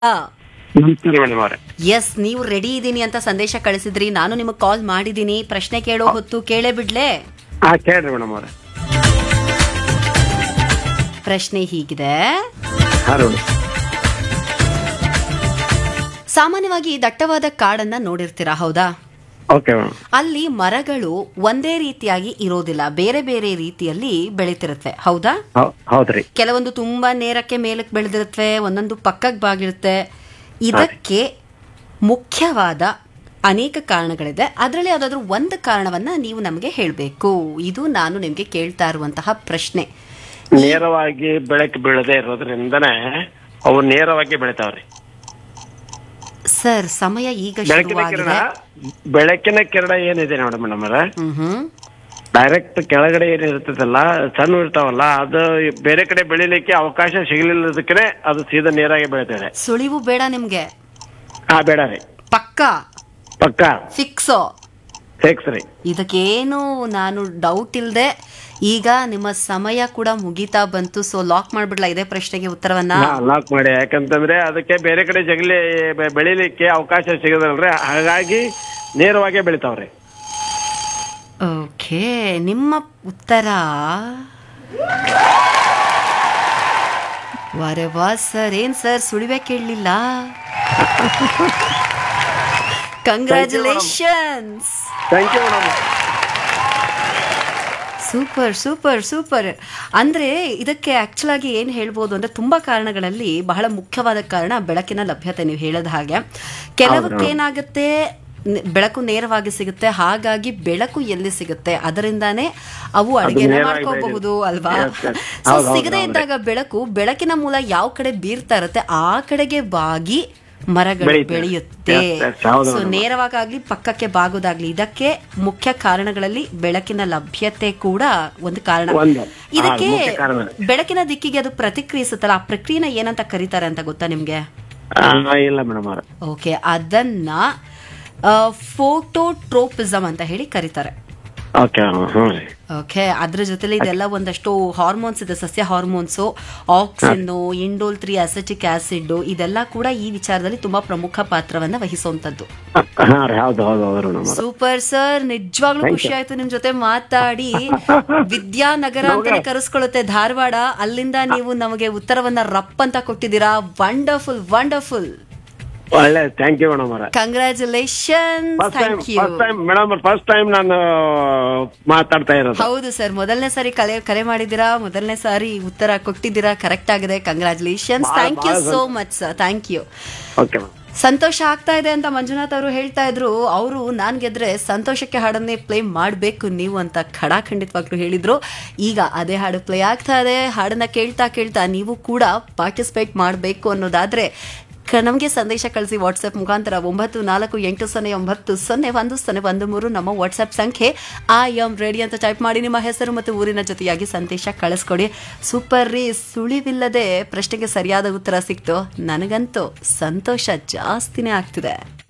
ನಮಸ್ಕಾರ ಮೇಡಮ್ ಅವರೇ ಎಸ್ ನೀವು ರೆಡಿ ಇದ್ದೀನಿ ಅಂತ ಸಂದೇಶ ಕಳಿಸಿದ್ರಿ ನಾನು ನಿಮಗೆ ಕಾಲ್ ಮಾಡಿದ್ದೀನಿ ಪ್ರಶ್ನೆ ಕೇಳೋ ಹೊತ್ತು ಕೇಳೇ ಬಿಡ್ಲೆ ಹಾ ಕೇಳ್ರಿ ಮೇಡಮ್ ಅವರೇ ಪ್ರಶ್ನೆ ಹೀಗಿದೆ ಹಾ ಮೇಡಮ್ ಸಾಮಾನ್ಯವಾಗಿ ದಟ್ಟವಾದ ಕಾಡನ್ನ ನೋಡಿರ್ತೀರಾ ಹೌದಾ ಓಕೆ ಮೇಡಮ್ ಅಲ್ಲಿ ಮರಗಳು ಒಂದೇ ರೀತಿಯಾಗಿ ಇರೋದಿಲ್ಲ ಬೇರೆ ಬೇರೆ ರೀತಿಯಲ್ಲಿ ಬೆಳೀತಿರುತ್ತವೆ ಹೌದಾ ಹೌದ್ರಿ ಕೆಲವೊಂದು ತುಂಬಾ ನೇರಕ್ಕೆ ಮೇಲಕ್ಕೆ ಬೆಳೆದಿರುತ್ತವೆ ಒಂದೊಂದು ಪಕ್ಕಕ್ಕೆ ಬಾಗಿರುತ್ತೆ ಇದಕ್ಕೆ ಮುಖ್ಯವಾದ ಅನೇಕ ಕಾರಣಗಳಿದೆ ಅದರಲ್ಲಿ ಯಾವುದಾದ್ರೂ ಒಂದು ಕಾರಣವನ್ನ ನೀವು ನಮಗೆ ಹೇಳಬೇಕು ಇದು ನಾನು ನಿಮಗೆ ಕೇಳ್ತಾ ಇರುವಂತಹ ಪ್ರಶ್ನೆ ನೇರವಾಗಿ ಬೆಳಕು ಬೀಳದೆ ಇರೋದ್ರಿಂದನೇ ಅವು ನೇರವಾಗಿ ಬೆಳಿತಾವ್ರಿ ಸರ್ ಸಮಯ ಈಗ ಬೆಳಕಿನ ಕಿರಣ ಶುರುವಾಗಿದೆ ಬೆಳಕಿನ ಕಿರಣ ಏನಿದೆ ನೋಡಿ ಮೇಡಮ್ ಅವರೇ ಹ್ಮ್ ಹ್ಮ್ ಡೈರೆಕ್ಟ್ ಕೆಳಗಡೆ ಏನ್ ಇರ್ತದಲ್ಲ ಸಣ್ಣ ಇರ್ತಾವಲ್ಲ ಅದು ಬೇರೆ ಕಡೆ ಬೆಳಿಲಿಕ್ಕೆ ಅವಕಾಶ ಸಿಗಲಿಲ್ಲದಕ್ಕೆ ಅದು ಸೀದಾ ನೇರಾಗಿ ಬೆಳಿತದೆ ಸುಳಿವು ಬೇಡ ನಿಮ್ಗೆ ಹಾ ಬೇಡ ರೀ ಪಕ್ಕ ಪಕ್ಕ ಫಿಕ್ಸೋ ಫಿಕ್ಸ್ ರೀ ಇದಕ್ಕೇನು ನಾನು ಡೌಟ್ ಇಲ್ಲದೆ ಈಗ ನಿಮ್ಮ ಸಮಯ ಕೂಡ ಮುಗೀತಾ ಬಂತು ಸೊ ಲಾಕ್ ಮಾಡ್ಬಿಡ್ಲಾ ಇದೇ ಪ್ರಶ್ನೆಗೆ ಉತ್ತರವನ್ನ ಲಾಕ್ ಮಾಡಿ ಯಾಕಂತಂದ್ರೆ ಅದಕ್ಕೆ ಬೇರೆ ಕಡೆ ಜಗಲಿ ಬೆ- ಬೆಳಿಲಿಕ್ಕೆ ಅವಕಾಶ ಸಿಗದಲ್ರಿ ಹಾಗಾಗಿ ನೇರವಾಗಿ ಬೆಳಿತಾವ್ರಿ ಓಕೆ ನಿಮ್ಮ ಉತ್ತರ ವಾರೆ ವಾ ಸರ್ ಏನ್ ಸರ್ ಸುಳಿವೆ ಕೇಳಲಿಲ್ಲ congratulations thank you madam super super super ಅಂದ್ರೆ ಇದಕ್ಕೆ ಆಕ್ಚುಲ್ ಆಗಿ ಏನ್ ಹೇಳ್ಬೋದು ಅಂದ್ರೆ ತುಂಬಾ ಕಾರಣಗಳಲ್ಲಿ ಬಹಳ ಮುಖ್ಯವಾದ ಕಾರಣ ಬೆಳಕಿನ ಲಭ್ಯತೆ ನೀವು ಹೇಳದ ಹಾಗೆ ಕೆಲವಕ್ಕೆ ಏನಾಗುತ್ತೆ ನೆ- ಬೆಳಕು ನೇರವಾಗಿ ಸಿಗುತ್ತೆ ಹಾಗಾಗಿ ಬೆಳಕು ಎಲ್ಲಿ ಸಿಗುತ್ತೆ ಅದರಿಂದಾನೇ ಅವು ಅಡಿಗೆನ ನೇರವಾಗಿ ಮಾಡ್ಕೋಬಹುದು ಅಲ್ವಾ Yes, yes. ಸೊ ಹೌದು, ಹೌದು, ಸಿಗದೇ ಹೌದು. ಇದ್ದಾಗ ಬೆಳಕು ಬೆಳಕಿನ ಮೂಲ ಯಾವ ಕಡೆ ಬೀರ್ತಾ ಇರುತ್ತೆ ಆ ಕಡೆಗೆ ಬಾಗಿ ಮರಗಳು ಬೆಳೀತದೆ. ಬೆಳೆಯುತ್ತೆ Yes, yes, ಹೌದು, ಸೊ ಹೌದು. ನೇರವಾಗಲಿ ಪಕ್ಕಕ್ಕೆ ಬಾಗೋದಾಗ್ಲಿ ಇದಕ್ಕೆ ಮುಖ್ಯ ಕಾರಣಗಳಲ್ಲಿ ಬೆಳಕಿನ ಲಭ್ಯತೆ ಕೂಡ ಒಂದು ಕಾರಣ ಒಂದು. ಇದಕ್ಕೆ ಹಾ, ಮುಖ್ಯ ಕಾರಣ. ಬೆಳಕಿನ ದಿಕ್ಕಿಗೆ ಅದು ಪ್ರತಿಕ್ರಿಯಿಸುತ್ತಲ್ಲ ಆ ಪ್ರಕ್ರಿಯೆನ ಏನಂತ ಕರೀತಾರೆ ಅಂತ ಗೊತ್ತಾ ನಿಮ್ಗೆ ಆ, ಇಲ್ಲ ಮೇಡಮ್ ಅವ್ರ ಓಕೆ ಅದನ್ನ ಫೋಟೋಟ್ರೋಪಿಸಮ್ ಅಂತ ಹೇಳಿ ಕರೀತಾರೆ ಓಕೆ ಹ್ಞೂ ರೀ ಓಕೆ ಅದ್ರ ಜೊತೆಲಿ ಇದೆಲ್ಲ ಒಂದಷ್ಟು ಹಾರ್ಮೋನ್ಸ್ ಇದೆ ಸಸ್ಯ hormones auxin indole three acetic acid ಇದೆಲ್ಲ ಕೂಡ ಈ ವಿಚಾರದಲ್ಲಿ ತುಂಬಾ ಪ್ರಮುಖ ಪಾತ್ರವನ್ನ ವಹಿಸುವಂತದ್ದು ಹಾ ರೀ ಹೌದು ಹೌದು ಹೌದು ಮೇಡಮ್ ಅವ್ರ ಸೂಪರ್ ಸರ್ ನಿಜವಾಗ್ಲೂ Thank ಖುಷಿ you. ಆಯ್ತು ನಿಮ್ ಜೊತೆ ಮಾತಾಡಿ ವಿದ್ಯಾನಗರ ಅಂತಾನೆ ಕರೆಸ್ಕೊಳ್ಳುತ್ತೆ ಧಾರವಾಡ ಅಲ್ಲಿಂದ ನೀವು ನಮಗೆ ಉತ್ತರವನ್ನ ರಪ್ ಅಂತ ಕೊಟ್ಟಿದ್ದೀರಾ ವಂಡರ್ಫುಲ್ ವಂಡರ್ಫುಲ್ ಒಳ್ಳೆ ಥ್ಯಾಂಕ್ ಯು ಮೇಡಮ್ ಅವ್ರ congratulation first time thank you first time madam first time ನಾನು ಮಾತಾಡ್ತಾ ಇರೋದು ಹೌದು ಸರ್ ಮೊದಲನೇ ಸಾರಿ ಕಲೆ ಕರೆ ಮಾಡಿದ್ದೀರಾ ಮೊದಲನೇ ಸಾರಿ ಉತ್ತರ ಕೊಟ್ಟಿದ್ದೀರಾ ಕರೆಕ್ಟ್ ಆಗಿದೆ ಕಂಗ್ರ್ಯಾಚುಲೇಷನ್ಸ್ ಬಹಳ, ಥ್ಯಾಂಕ್ ಯು ಬಹಳ so much sir thank you okay madam ಸಂತೋಷ ಆಗ್ತಾ ಇದೆ ಅಂತ ಮಂಜುನಾಥ್ ಅವರು ಹೇಳ್ತಾ ಇದ್ರು ಅವರು ನಾನ್ ಗೆದ್ರೆ ಸಂತೋಷಕ್ಕೆ ಹಾಡನ್ನೇ ಪ್ಲೇ ಮಾಡಬೇಕು ನೀವು ಅಂತ ಖಡಾಖಂಡಿತವಾಗ್ಲೂ ಹೇಳಿದ್ರು ಈಗ ಅದೇ ಹಾಡು ಪ್ಲೇ ಆಗ್ತಾ ಇದೆ ಹಾಡನ್ನ ಕೇಳ್ತಾ ಕೇಳ್ತಾ ನೀವು ಕೂಡ ಪಾರ್ಟಿಸಿಪೇಟ್ ಮಾಡಬೇಕು ಅನ್ನೋದಾದ್ರೆ ಕ- ನಮಗೆ ಸಂದೇಶ ಕಳಿಸಿ ವಾಟ್ಸ್ಆಪ್ ಮುಖಾಂತರ ಒಂಬತ್ತು ನಾಲ್ಕು ಎಂಟು ಸೊನ್ನೆ ಒಂಬತ್ತು ಸೊನ್ನೆ ಒಂದು ಸೊನ್ನೆ ಒಂದು ಮೂರು ನಮ್ಮ ವಾಟ್ಸ್ಆಪ್ ಸಂಖ್ಯೆ ಐ ಎಂ ರೆಡಿ ಅಂತ ಟೈಪ್ ಮಾಡಿ ನಿಮ್ಮ ಹೆಸರು ಮತ್ತು ಊರಿನ ಜೊತೆಯಾಗಿ ಸಂದೇಶ ಕಳಿಸ್ಕೊಡಿ ಸೂಪರ್ ರೀ ಸುಳಿವಿಲ್ಲದೆ ಪ್ರಶ್ನೆಗೆ ಸರಿಯಾದ ಉತ್ತರ ಸಿಕ್ತು ನನಗಂತೂ ಸಂತೋಷ ಜಾಸ್ತಿನೇ ಆಗ್ತಿದೆ